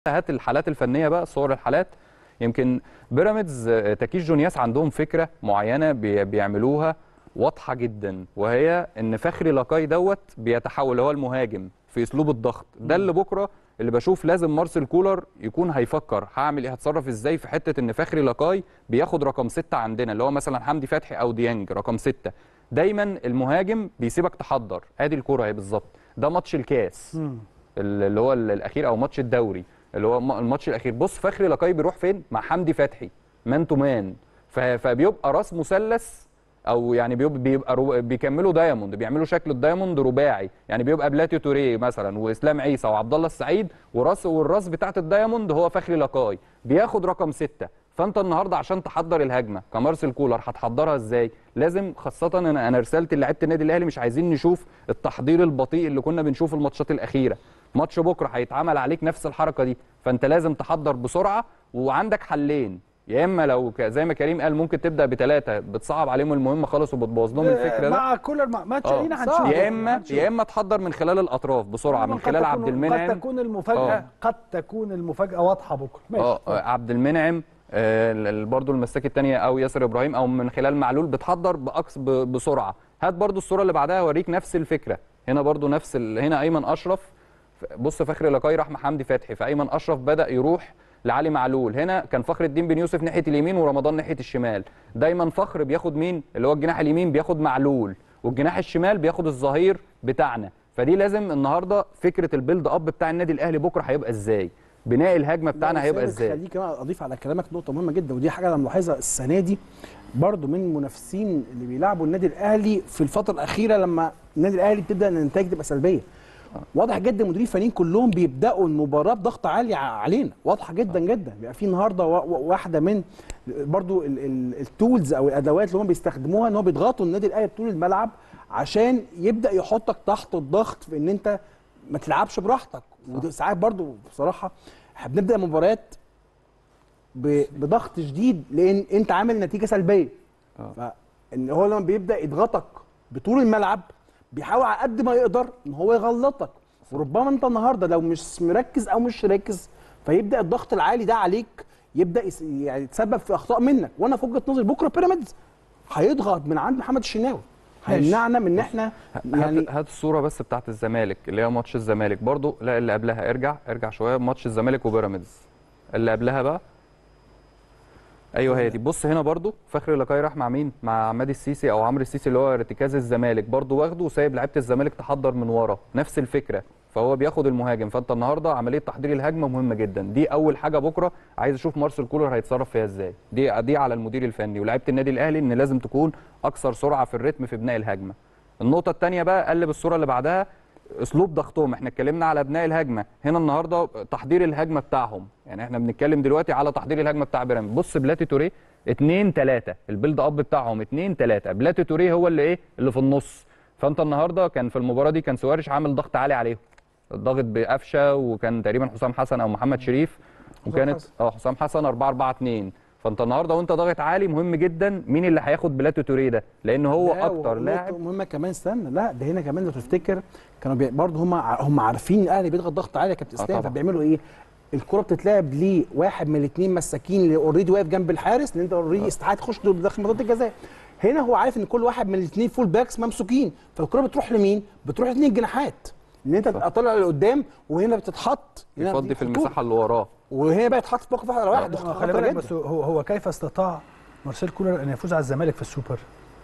هات الحالات الفنيه بقى صور الحالات يمكن بيراميدز آه، تكيس جونياس عندهم فكره معينه بي- بيعملوها واضحه جدا وهي ان فخري لاكاي دوت بيتحول هو المهاجم في اسلوب الضغط ده اللي بكره اللي بشوف لازم مارسيل كولر يكون هيفكر هعمل ايه هتصرف ازاي في حته ان فخري لاكاي بياخد رقم ستة عندنا اللي هو مثلا حمدي فتحي او ديانج رقم ستة دايما المهاجم بيسيبك تحضر ادي الكوره اهي بالظبط ده ماتش الكاس اللي هو ال- الاخير او ماتش الدوري اللي هو م- الماتش الاخير بص فخري لقاي بيروح فين مع حمدي فتحي مان تو مان ف- فبيبقى راس مثلث او يعني بيبقى, بيبقى رو... بيكملوا دايموند بيعملوا شكل الدايموند رباعي يعني بيبقى بلاتي توريه مثلا واسلام عيسى وعبد الله السعيد وراس والراس بتاعه الدايموند هو فخري لقاي بياخد رقم ستة فانت النهارده عشان تحضر الهجمه كمارسيل كولر هتحضرها ازاي لازم خاصه انا انا رسالتي لعيبه النادي الاهلي مش عايزين نشوف التحضير البطيء اللي كنا بنشوفه الماتشات الاخيره ماتش بكره هيتعمل عليك نفس الحركه دي فانت لازم تحضر بسرعه وعندك حلين يا اما لو ك- زي ما كريم قال ممكن تبدا بثلاثه بتصعب عليهم المهمه خالص وبتبوظ لهم الفكره ده مع كولر مع ماتش آه. لينا صح. هنشوف يا اما هنشوف. يا اما تحضر من خلال الاطراف بسرعه من قد خلال تكون- عبد قد المنعم تكون المفاجاه آه. قد تكون المفاجاه واضحه بكره ماشي اه آه، عبد المنعم آه برضه المساك الثانيه او ياسر ابراهيم او من خلال معلول بتحضر باقصى ب- بسرعه هات برضه الصوره اللي بعدها اوريك نفس الفكره هنا برضه نفس ال... هنا ايمن اشرف ف- بص فخري لقاي راح مع حمدي فتحي فايمن اشرف بدا يروح لعلي معلول هنا كان فخر الدين بن يوسف ناحيه اليمين ورمضان ناحيه الشمال دايما فخر بياخد مين اللي هو الجناح اليمين بياخد معلول والجناح الشمال بياخد الظهير بتاعنا فدي لازم النهارده فكره البيلد اب بتاع النادي الاهلي بكره هيبقى ازاي بناء الهجمه بتاعنا لا، هيبقى وثابت ازاي خليك كمان اضيف على كلامك نقطه مهمه جدا ودي حاجه انا ملاحظها السنه دي برضو من المنافسين اللي بيلعبوا النادي الاهلي في الفتره الاخيره لما النادي الاهلي بتبدا ان النتائج تبقى سلبيه واضح جدا المديرين الفنيين كلهم بيبداوا المباراه بضغط عالي ع- علينا واضحه جدا جدا بيبقى في النهارده وا- وا- واحده من برضو ال- ال- التولز او الادوات اللي هم بيستخدموها ان هم بيضغطوا النادي الاهلي طول الملعب عشان يبدا يحطك تحت الضغط في ان انت ما تلعبش براحتك وده ساعات برضو بصراحه احنا بنبدا مباريات ب- بضغط شديد لان انت عامل نتيجه سلبيه آه. فان هو لما بيبدا يضغطك بطول الملعب بيحاول على قد ما يقدر ان هو يغلطك وربما انت النهارده لو مش مركز او مش راكز فيبدا الضغط العالي ده عليك يبدا يس- يعني يتسبب في اخطاء منك وانا في وجهه نظري بكره بيراميدز هيضغط من عند محمد الشناوي ماشي. هيمنعنا من ان احنا يعني يعني هات الصوره بس بتاعت الزمالك اللي هي ماتش الزمالك برضو لا اللي قبلها ارجع ارجع شويه ماتش الزمالك وبيراميدز اللي قبلها بقى ايوه هي دي بص هنا برضو فخري لقاي راح مع مين مع عماد السيسي او عمرو السيسي اللي هو ارتكاز الزمالك برضو واخده وسايب لعيبه الزمالك تحضر من ورا نفس الفكره فهو بياخد المهاجم فانت النهارده عمليه تحضير الهجمه مهمه جدا دي اول حاجه بكره عايز اشوف مارسيل كولر هيتصرف فيها ازاي دي دي على المدير الفني ولاعيبه النادي الاهلي ان لازم تكون اكثر سرعه في الريتم في بناء الهجمه النقطه الثانيه بقى قلب الصوره اللي بعدها اسلوب ضغطهم احنا اتكلمنا على بناء الهجمه هنا النهارده تحضير الهجمه بتاعهم يعني احنا بنتكلم دلوقتي على تحضير الهجمه بتاع بيراميدز بص بلاتي توريه 2 3 البيلد اب بتاعهم 2 3 بلاتي توريه هو اللي ايه اللي في النص فانت النهارده كان في المباراه دي كان سواريش عامل ضغط عالي عليهم الضغط بقفشه وكان تقريبا حسام حسن او محمد شريف وكانت حسن. اه حسام حسن 4 4 2 فانت النهارده وانت ضاغط عالي مهم جدا مين اللي هياخد بلاتي توريه ده لان هو لا، اكتر ونقطة لاعب مهمه كمان استنى لا ده هنا كمان لو تفتكر كانوا بي... برضه هم هم عارفين الاهلي بيضغط ضغط عالي يا كابتن آه اسلام طبعا. فبيعملوا ايه؟ الكره بتتلعب لواحد من الاثنين مساكين اللي اوريدي واقف جنب الحارس لان انت اوريدي استحاله تخش دول داخل منطقه الجزاء هنا هو عارف ان كل واحد من الاثنين فول باكس ممسوكين فالكره بتروح لمين؟ بتروح لاثنين جناحات ان انت تبقى طالع لقدام وهنا بتتحط هنا يفضي دي في خطورة. المساحه اللي وراه وهنا بقى يتحط في موقف واحد على واحد آه، خلي خطر بالك جدا. بس هو هو كيف استطاع مارسيل كولر ان يفوز على الزمالك في السوبر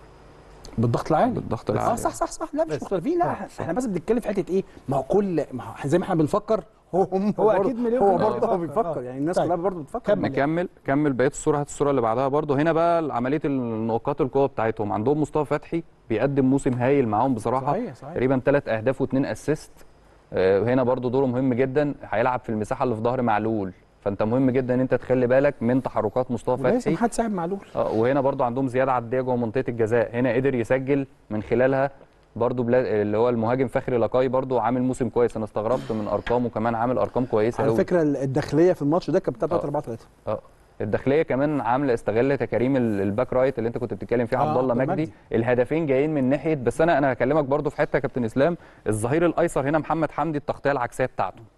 بالضغط العالي بالضغط اه العالي صح صح صح لا مش بس. مختلفين لا آه، احنا احنا بس بنتكلم في حته ايه ما هو كل ما هو زي ما احنا بنفكر هو هم هو برضه- أكيد مليون هو في المية برضه هو بيفكر. بيفكر آه. يعني الناس طيب. كلها برضه بتفكر كمل. نكمل كمل بقيه الصوره هات الصوره اللي بعدها برضه هنا بقى عمليه النقاط القوه بتاعتهم عندهم مصطفى فتحي بيقدم موسم هايل معاهم بصراحه صحيح، صحيح. تقريبا ثلاث اهداف واثنين اسيست هنا برضه دوره مهم جدا هيلعب في المساحه اللي في ظهر معلول فانت مهم جدا ان انت تخلي بالك من تحركات مصطفى ولازم فتحي حد ساعد معلول اه وهنا برضو عندهم زياده عديه جوه منطقه الجزاء هنا قدر يسجل من خلالها برضو بلا... اللي هو المهاجم فخري لقاي برضو عامل موسم كويس انا استغربت من ارقامه كمان عامل ارقام كويسه على قوي فكره الداخليه في الماتش ده كانت بتاعت آه. 4 3 اه الداخليه كمان عامله استغلت يا كريم ال- الباك رايت اللي انت كنت بتتكلم فيه آه، عبد الله عبد الله مجدي مجدي. الهدفين جايين من ناحيه بس انا انا هكلمك برضو في حته يا كابتن اسلام الظهير الايسر هنا محمد حمدي التغطيه العكسيه بتاعته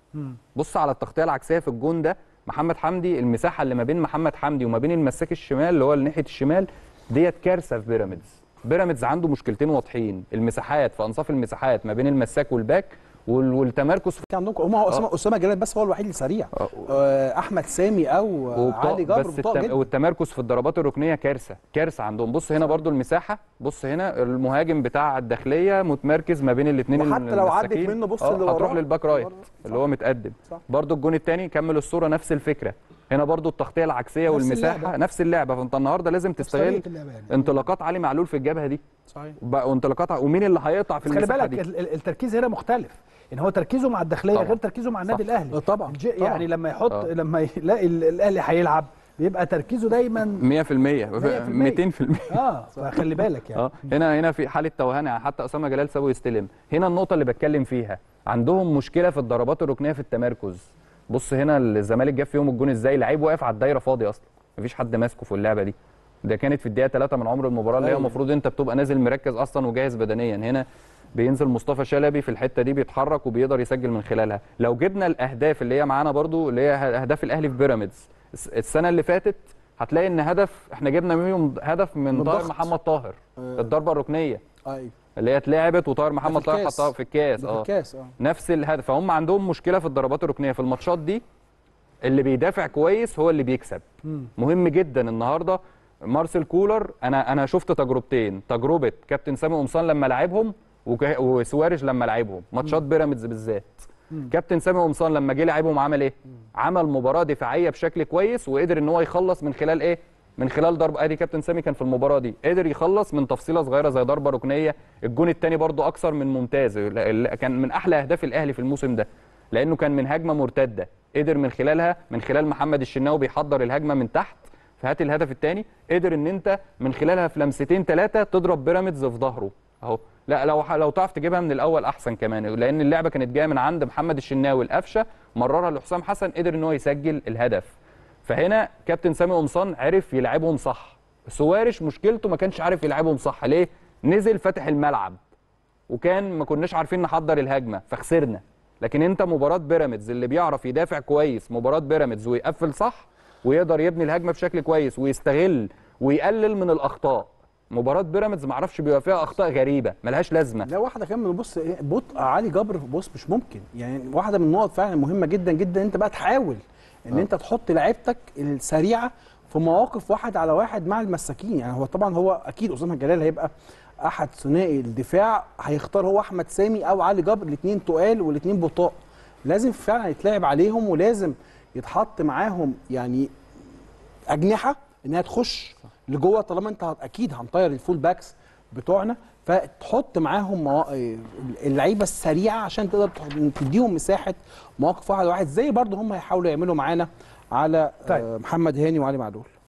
بص على التغطيه العكسيه في الجون ده محمد حمدي المساحه اللي ما بين محمد حمدي وما بين المساك الشمال اللي هو ناحيه الشمال ديت كارثه في بيراميدز بيراميدز عنده مشكلتين واضحين المساحات في انصاف المساحات ما بين المساك والباك وال- والتمركز في كان عندكم هم هو اسامه اسامه جلال بس هو الوحيد اللي سريع آه. آه، احمد سامي او وبطاق- علي جبر بس بطاقه التم... جدا والتمركز في الضربات الركنيه كارثه كارثه عندهم بص هنا برضو المساحه بص هنا المهاجم بتاع الداخليه متمركز ما بين الاثنين وحتى لو عدت منه بص اللي هتروح وراه. للباك رايت برضه. اللي هو متقدم صح. برضو الجون الثاني كمل الصوره نفس الفكره هنا برضو التغطيه العكسيه نفس والمساحه اللعبة. نفس اللعبه فانت النهارده لازم تستغل طريقة اللعبة يعني. انطلاقات علي معلول في الجبهه دي صحيح بقى- وانطلاقات ع- ومين اللي هيقطع في بس خلي المساحه بالك دي ال- ال- التركيز هنا مختلف ان هو تركيزه مع الداخليه طبعا. غير تركيزه مع النادي صح. الاهلي طبعا الج- طبعا. يعني لما يحط آه. لما يلاقي ال- الاهلي هيلعب بيبقى تركيزه دايما 100% 200% اه فخلي بالك يعني اه هنا هنا في حاله توهان يعني حتى اسامه جلال سابه يستلم هنا النقطه اللي بتكلم فيها عندهم مشكله في الضربات الركنيه في التمركز بص هنا الزمالك جاب فيهم الجون ازاي لعيب واقف على الدايره فاضي اصلا مفيش حد ماسكه في اللعبه دي ده كانت في الدقيقه 3 من عمر المباراه اللي هي أيوة. المفروض انت بتبقى نازل مركز اصلا وجاهز بدنيا هنا بينزل مصطفى شلبي في الحته دي بيتحرك وبيقدر يسجل من خلالها لو جبنا الاهداف اللي هي معانا برضو اللي هي اهداف الاهلي في بيراميدز الس- السنه اللي فاتت هتلاقي ان هدف احنا جبنا منهم هدف من من طاهر ضغط. محمد طاهر آه. الضربه الركنيه ايوه اللي هي اتلعبت وطاهر محمد في طاهر الكاس. حطها في الكاس ده في اه الكاس اه نفس الهدف فهم عندهم مشكله في الضربات الركنيه في الماتشات دي اللي بيدافع كويس هو اللي بيكسب مم. مهم جدا النهارده مارسيل كولر انا انا شفت تجربتين تجربه كابتن سامي قمصان لما لعبهم وك- وسواريز لما لعبهم ماتشات بيراميدز بالذات كابتن سامي قمصان لما جه لعبهم عمل ايه عمل مباراه دفاعيه بشكل كويس وقدر ان هو يخلص من خلال ايه من خلال ضربه ادي كابتن سامي كان في المباراه دي قدر يخلص من تفصيله صغيره زي ضربه ركنيه الجون الثاني برضو اكثر من ممتاز ال- ال- كان من احلى اهداف الاهلي في الموسم ده لانه كان من هجمه مرتده قدر من خلالها من خلال محمد الشناوي بيحضر الهجمه من تحت فهات الهدف الثاني قدر ان انت من خلالها في لمستين ثلاثه تضرب بيراميدز في ظهره اهو لا لو لو تعرف تجيبها من الاول احسن كمان لان اللعبه كانت جايه من عند محمد الشناوي القفشه مررها لحسام حسن قدر ان هو يسجل الهدف فهنا كابتن سامي قمصان عرف يلعبهم صح سوارش مشكلته ما كانش عارف يلعبهم صح ليه نزل فتح الملعب وكان ما كناش عارفين نحضر الهجمه فخسرنا لكن انت مباراه بيراميدز اللي بيعرف يدافع كويس مباراه بيراميدز ويقفل صح ويقدر يبني الهجمه بشكل كويس ويستغل ويقلل من الاخطاء مباراه بيراميدز ما اعرفش بيبقى فيها اخطاء غريبه ملهاش لازمه لا واحده كمان بص إيه، بطء علي جبر بص مش ممكن يعني واحده من النقط فعلا مهمه جدا جدا انت بقى تحاول ان آه. انت تحط لعيبتك السريعه في مواقف واحد على واحد مع المساكين يعني هو طبعا هو اكيد اسامه جلال هيبقى احد ثنائي الدفاع هيختار هو احمد سامي او علي جبر الاثنين تقال والاثنين بطاء لازم فعلا يتلعب عليهم ولازم يتحط معاهم يعني اجنحه انها تخش لجوه طالما انت اكيد هنطير الفول باكس بتوعنا فتحط معاهم موا... اللعيبه السريعه عشان تقدر تح- تديهم مساحه مواقف واحد واحد زي برضه هم هيحاولوا يعملوا معانا على طيب. آه، محمد هاني وعلي معلول